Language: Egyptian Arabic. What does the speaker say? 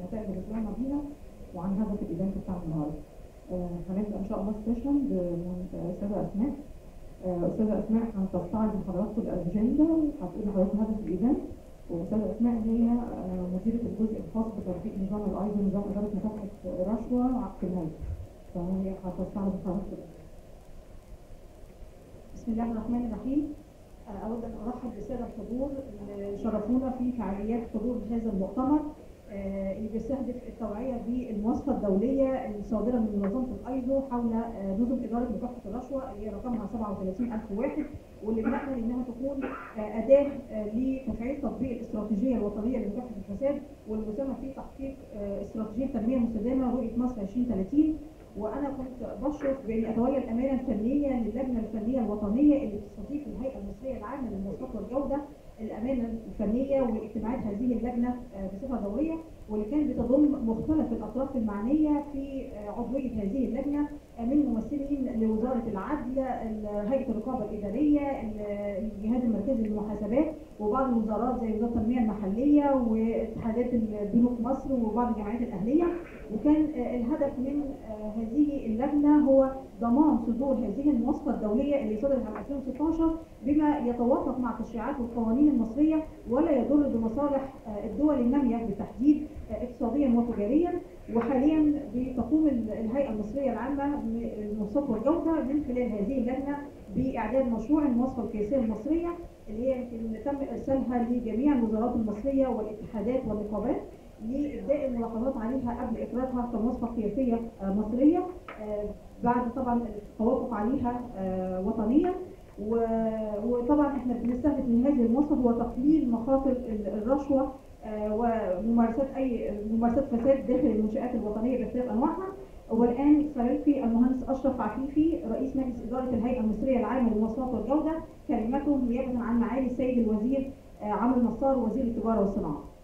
النتائج اللي طلعنا بيها وعن هدف الايفنت بتاع النهارده. آه، هنبدا ان شاء الله السيشن باستاذه اسماء. آه، استاذه اسماء هتستعرض لحضراتكم الاجنده وهتقول لحضراتكم هدف الايفنت واستاذه اسماء هي آه، مديره الجزء الخاص بتطبيق نظام الايزو نظام اداره مكافحه رشوه في النادي. فهي هتستعرض لحضراتكم بسم الله الرحمن الرحيم آه، أود أن أرحب بالسادة الحضور اللي شرفونا في فعاليات حضور هذا المؤتمر آه، اللي بيستهدف التوعية بالمواصفة الدولية الصادرة من منظمة الأيزو حول آه، نظم إدارة مكافحة الرشوة اللي هي رقمها 37001 واللي بنأمل إنها تكون آه، أداة آه، لتفعيل تطبيق الاستراتيجية الوطنية لمكافحة الفساد والمساهمة في تحقيق آه، استراتيجية تنمية مستدامة رؤية مصر 2030 وانا كنت بشرف باني اتولى الامانه الفنيه للجنه الفنيه الوطنيه اللي بتستضيف الهيئه المصريه العامه للمواصفات والجوده الامانه الفنيه واجتماعات هذه اللجنه آه، بصفه دوريه واللي كانت بتضم مختلف الاطراف المعنيه في آه، عضويه هذه اللجنه آه، من ممثلين لوزاره العدل ال- هيئه الرقابه الاداريه ال- الجهاز المركزي للمحاسبات وبعض الوزارات زي وزاره التنميه المحليه واتحادات البنوك مصر وبعض الجمعيات الاهليه وكان آه، الهدف من آه، هذه اللجنه هو ضمان صدور هذه المواصفه الدوليه اللي صدرت عام 2016 بما يتوافق مع التشريعات والقوانين المصريه ولا يضر بمصالح آه، الدول الناميه بالتحديد آه، اقتصاديا وتجاريا وحاليا بتقوم ال- الهيئه المصريه العامه للمواصفات والجوده من خلال هذه اللجنه باعداد مشروع المواصفه القياسيه المصريه اللي هي يمكن تم ارسالها لجميع الوزارات المصريه والاتحادات والنقابات لابداء الملاحظات عليها قبل اقرارها كمواصفه قياسيه آه، مصريه آه، بعد طبعا التوافق عليها آه، وطنيا و- وطبعا احنا بنستهدف من هذه المواصفه هو تقليل مخاطر ال- الرشوه آه، وممارسات اي ممارسات فساد داخل المنشات الوطنيه باختلاف انواعها والان سيلقي المهندس اشرف عفيفي رئيس مجلس اداره الهيئه المصريه العامه للمواصفات والجوده كلمته نيابه عن معالي السيد الوزير آه، عمرو نصار وزير التجاره والصناعه.